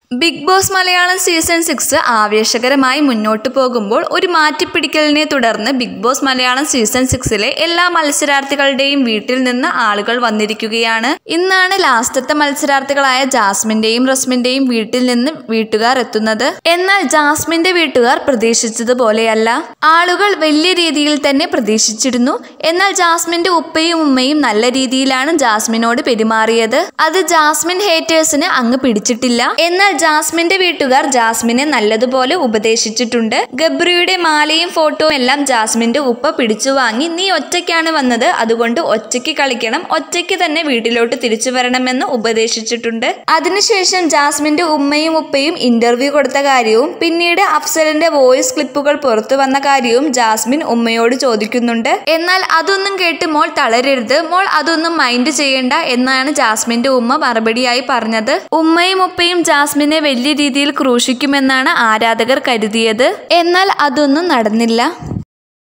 big Boss Malayalam season six ആവേശകരമായി മുന്നോട്ട് പോകുമ്പോൾ ഒരു മാറ്റിപ്പിടിക്കലിനെ തുടർന്ന് ബിഗ് ബോസ് മലയാളം സീസൺ സിക്സിലെ എല്ലാ മത്സരാർത്ഥികളുടെയും വീട്ടിൽ നിന്ന് ആളുകൾ വന്നിരിക്കുകയാണ് ഇന്നാണ് ലാസ്റ്റത്തെ മത്സരാർത്ഥികളായ ജാസ്മിന്റെയും റസ്മിന്റെയും വീട്ടിൽ നിന്ന് വീട്ടുകാർ എത്തുന്നത് എന്നാൽ ജാസ്മിന്റെ വീട്ടുകാർ പ്രതീക്ഷിച്ചതുപോലെയല്ല ആളുകൾ വലിയ രീതിയിൽ തന്നെ പ്രതീക്ഷിച്ചിരുന്നു എന്നാൽ ജാസ്മിന്റെ ഉപ്പയും ഉമ്മയും നല്ല രീതിയിലാണ് ജാസ്മിനോട് പെരുമാറിയത് അത് ജാസ്മിൻ ഹേറ്റേഴ്സിന് അങ്ങ് പിടിച്ചിട്ടില്ല എന്നാൽ ജാസ്മിന്റെ വീട്ടുകാർ ജാസ്മിനെ നല്ലതുപോലെ ഉപദേശിച്ചിട്ടുണ്ട് ഗബ്രിയുടെ മാലയും ഫോട്ടോയും എല്ലാം ജാസ്മിന്റെ ഉപ്പ പിടിച്ചു വാങ്ങി നീ ഒറ്റയ്ക്കാണ് വന്നത് അതുകൊണ്ട് ഒറ്റയ്ക്ക് കളിക്കണം ഒറ്റയ്ക്ക് തന്നെ വീട്ടിലോട്ട് തിരിച്ചു വരണമെന്ന് ഉപദേശിച്ചിട്ടുണ്ട് അതിനുശേഷം ജാസ്മിന്റെ ഉമ്മയും ഉപ്പയും ഇന്റർവ്യൂ കൊടുത്ത കാര്യവും പിന്നീട് അഫ്സലിന്റെ വോയിസ് ക്ലിപ്പുകൾ പുറത്തു വന്ന കാര്യവും ജാസ്മിൻ ഉമ്മയോട് ചോദിക്കുന്നുണ്ട് എന്നാൽ അതൊന്നും കേട്ട് മോൾ തളരരുത് മോൾ അതൊന്നും മൈൻഡ് ചെയ്യേണ്ട എന്നാണ് ജാസ്മിന്റെ ഉമ്മ മറുപടിയായി പറഞ്ഞത് ഉമ്മയും ഉപ്പയും ജാസ്മിനെ വലിയ രീതിയിൽ ക്രൂശിക്കുമെന്നാണ് ആരാധകർ കരുതിയത് എന്നാൽ അതൊന്നും നടന്നില്ല